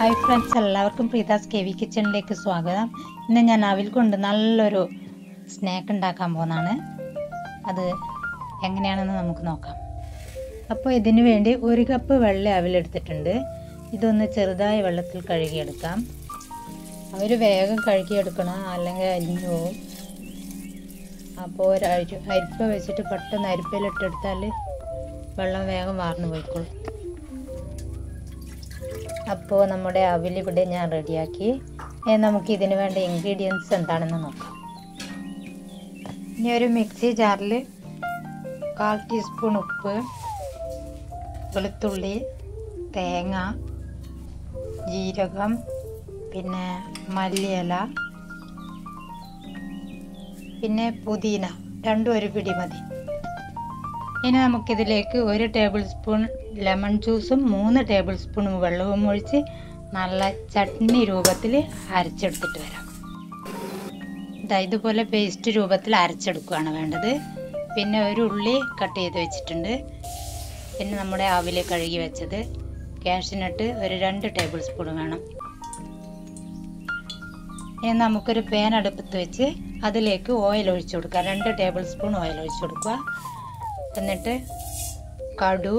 hi friends എല്ലാവർക്കും പ്രീതാസ് K V കിച്ചണിലേക്ക് സ്വാഗതം ഇന്ന് ഞാൻ അവിൽ കൊണ്ട് നല്ലൊരു സ്നാക്ക് ഉണ്ടാക്കാൻ പോകുന്നതാണ് അത് എങ്ങനെയാണെന്ന് നമുക്ക് നോക്കാം അപ്പോൾ ഇതിനു വേണ്ടി ഒരു കപ്പ് വെള്ള അവിലെടുത്തിട്ടുണ്ട് ഇതൊന്ന് ചെറുതായി വെള്ളത്തിൽ കഴുകിയെടുക്കാം അവർ വേഗം കഴുകിയെടുക്കണം അല്ലെങ്കിൽ അലിഞ്ഞു പോകും അപ്പോൾ ഒരു അരി അരിപ്പ വെച്ചിട്ട് പെട്ടെന്ന് അരിപ്പയിലിട്ടെടുത്താൽ വെള്ളം വേഗം വാർന്നു പോയിക്കോളും അപ്പോൾ നമ്മുടെ അവിലിവിടെ ഞാൻ റെഡിയാക്കി ഇനി നമുക്ക് ഇതിന് വേണ്ട ഇൻഗ്രീഡിയൻസ് എന്താണെന്ന് നോക്കാം ഇനി ഒരു മിക്സി ജാറിൽ കാൽ ടീസ്പൂൺ ഉപ്പ് വെളുത്തുള്ളി തേങ്ങ ജീരകം പിന്നെ മല്ലിയില പിന്നെ പുതിന രണ്ടും ഒരു പിടി മതി ഇനി നമുക്കിതിലേക്ക് ഒരു ടേബിൾ സ്പൂൺ ലെമൺ ജ്യൂസും മൂന്ന് ടേബിൾ സ്പൂൺ വെള്ളവും ഒഴിച്ച് നല്ല ചട്നി രൂപത്തിൽ അരച്ചെടുത്തിട്ട് വരാം ഇതാ ഇതുപോലെ പേസ്റ്റ് രൂപത്തിൽ അരച്ചെടുക്കുകയാണ് വേണ്ടത് പിന്നെ ഒരു ഉള്ളി കട്ട് ചെയ്ത് വെച്ചിട്ടുണ്ട് പിന്നെ നമ്മുടെ ആവില് കഴുകി വെച്ചത് കാഷ്നട്ട് ഒരു രണ്ട് ടേബിൾ സ്പൂൺ വേണം ഇനി നമുക്കൊരു പാൻ അടുപ്പത്ത് വെച്ച് അതിലേക്ക് ഓയിൽ ഒഴിച്ചു കൊടുക്കുക രണ്ട് ടേബിൾ സ്പൂൺ ഓയിൽ ഒഴിച്ചു കൊടുക്കുക എന്നിട്ട് കടു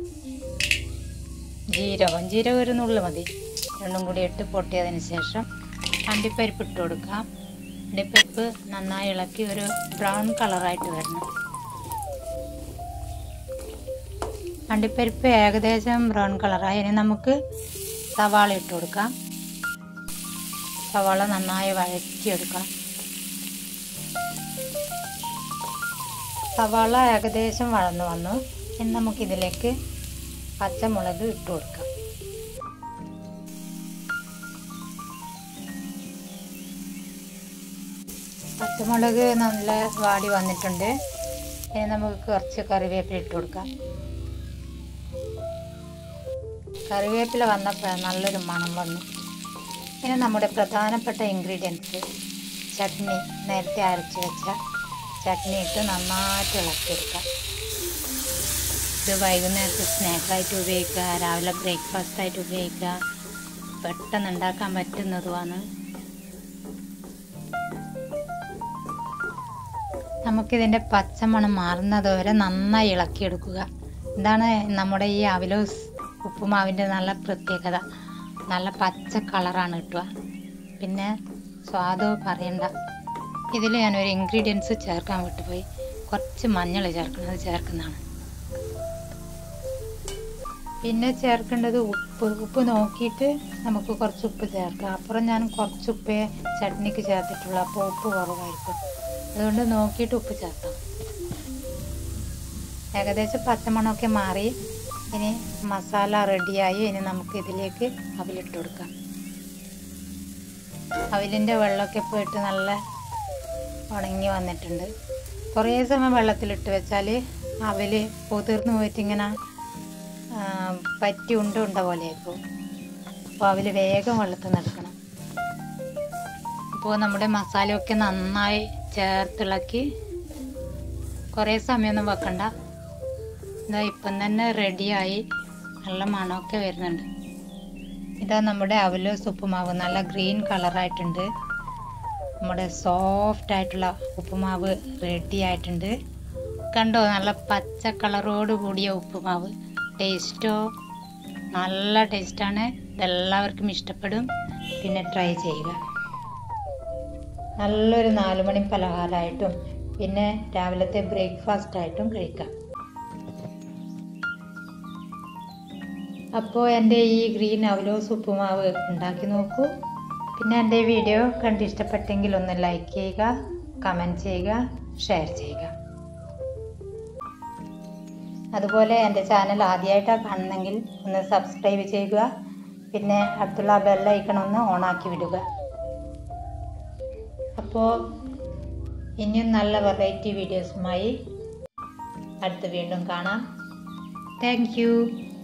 ജീരകം ജീരകം ഒരു നുള്ളു മതി രണ്ടും കൂടി ഇട്ട് പൊട്ടിയതിന് ശേഷം അണ്ടിപ്പരിപ്പ് ഇട്ട് കൊടുക്കാം അണ്ടിപ്പരിപ്പ് നന്നായി ഇളക്കി ഒരു ബ്രൗൺ കളറായിട്ട് വരണം അണ്ടിപ്പരിപ്പ് ഏകദേശം ബ്രൗൺ കളറായി ഇനി നമുക്ക് സവാള ഇട്ട് കൊടുക്കാം സവാള നന്നായി വഴറ്റിയെടുക്കണം സവാള ഏകദേശം വഴന്നു വന്നു ഇനി നമുക്കിതിലേക്ക് പച്ചമുളക് ഇട്ട് കൊടുക്കാം പച്ചമുളക് നല്ല വാടി വന്നിട്ടുണ്ട് ഇനി നമുക്ക് കുറച്ച് കറിവേപ്പില ഇട്ട് കൊടുക്കാം കറിവേപ്പില വന്നപ്പോൾ നല്ലൊരു മണം വന്നു ഇനി നമ്മുടെ പ്രധാനപ്പെട്ട ഇൻഗ്രീഡിയൻസ് ചട്നി നേരത്തെ അരച്ച് വെച്ച ചട്നി ഇട്ട് നന്നായിട്ട് ഇളക്കിയെടുക്കാം ഇത് വൈകുന്നേരത്തെ സ്നാക്കായിട്ട് ഉപയോഗിക്കുക രാവിലെ ബ്രേക്ക്ഫാസ്റ്റ് ആയിട്ട് ഉപയോഗിക്കുക പെട്ടെന്ന് ഉണ്ടാക്കാൻ പറ്റുന്നതുമാണ് നമുക്കിതിൻ്റെ പച്ചമണം മാറുന്നത് വരെ നന്നായി ഇളക്കിയെടുക്കുക ഇതാണ് നമ്മുടെ ഈ അവിലോസ് ഉപ്പുമാവിൻ്റെ നല്ല പ്രത്യേകത നല്ല പച്ച കളറാണ് കിട്ടുക പിന്നെ സ്വാദോ പറയണ്ട ഇതിൽ ഞാനൊരു ഇൻഗ്രീഡിയൻസ് ചേർക്കാൻ വിട്ടുപോയി കുറച്ച് മഞ്ഞൾ ചേർക്കണം അത് ചേർക്കുന്നതാണ് പിന്നെ ചേർക്കേണ്ടത് ഉപ്പ് ഉപ്പ് നോക്കിയിട്ട് നമുക്ക് കുറച്ച് ഉപ്പ് ചേർക്കാം അപ്പുറം ഞാൻ കുറച്ച് ഉപ്പേ ചട്നിക്ക് ചേർത്തിട്ടുള്ളൂ അപ്പോൾ ഉപ്പ് കുറവായിരിക്കും അതുകൊണ്ട് നോക്കിയിട്ട് ഉപ്പ് ചേർക്കാം ഏകദേശം പച്ചമണമൊക്കെ മാറി ഇനി മസാല റെഡിയായി ഇനി നമുക്ക് ഇതിലേക്ക് അവിലിട്ട് കൊടുക്കാം അവിലിൻ്റെ വെള്ളമൊക്കെ പോയിട്ട് നല്ല ഉണങ്ങി വന്നിട്ടുണ്ട് കുറേ സമയം വെള്ളത്തിലിട്ട് വെച്ചാൽ അവൽ പൊതിർന്ന് പോയിട്ട് ഇങ്ങനെ പറ്റി ഉണ്ട ഉണ്ട പോലെ ആയിപ്പോൾ അപ്പോൾ അവൽ വേഗം വെള്ളത്തിൽ നിന്ന് എടുക്കണം അപ്പോൾ നമ്മുടെ മസാലയൊക്കെ നന്നായി ചേർത്തിളക്കി കുറേ സമയമൊന്നും വെക്കണ്ട ഇതാ ഇപ്പം തന്നെ റെഡിയായി നല്ല മണമൊക്കെ വരുന്നുണ്ട് ഇതാ നമ്മുടെ അവല് ഉപ്പുമാവ് നല്ല ഗ്രീൻ കളറായിട്ടുണ്ട് നമ്മുടെ സോഫ്റ്റ് ആയിട്ടുള്ള ഉപ്പുമാവ് റെഡി ആയിട്ടുണ്ട് കണ്ടോ നല്ല പച്ച കളറോട് കൂടിയ ഉപ്പുമാവ് ടേസ്റ്റോ നല്ല ടേസ്റ്റാണ് ഇതെല്ലാവർക്കും ഇഷ്ടപ്പെടും പിന്നെ ട്രൈ ചെയ്യുക നല്ലൊരു നാലുമണി പലഹാരമായിട്ടും പിന്നെ രാവിലത്തെ ബ്രേക്ക്ഫാസ്റ്റ് ആയിട്ടും കഴിക്കാം അപ്പോൾ എൻ്റെ ഈ ഗ്രീൻ അവലോസ് ഉപ്പുമാവ് ഉണ്ടാക്കി നോക്കൂ പിന്നെ എൻ്റെ വീഡിയോ കണ്ട് ഇഷ്ടപ്പെട്ടെങ്കിൽ ഒന്ന് ലൈക്ക് ചെയ്യുക കമൻറ്റ് ചെയ്യുക ഷെയർ ചെയ്യുക അതുപോലെ എൻ്റെ ചാനൽ ആദ്യമായിട്ടാണ് കാണുന്നെങ്കിൽ ഒന്ന് സബ്സ്ക്രൈബ് ചെയ്യുക പിന്നെ അടുത്തുള്ള ബെല്ലൈക്കൺ ഒന്ന് ഓണാക്കി വിടുക അപ്പോൾ ഇനിയും നല്ല വെറൈറ്റി വീഡിയോസുമായി അടുത്ത് വീണ്ടും കാണാം താങ്ക്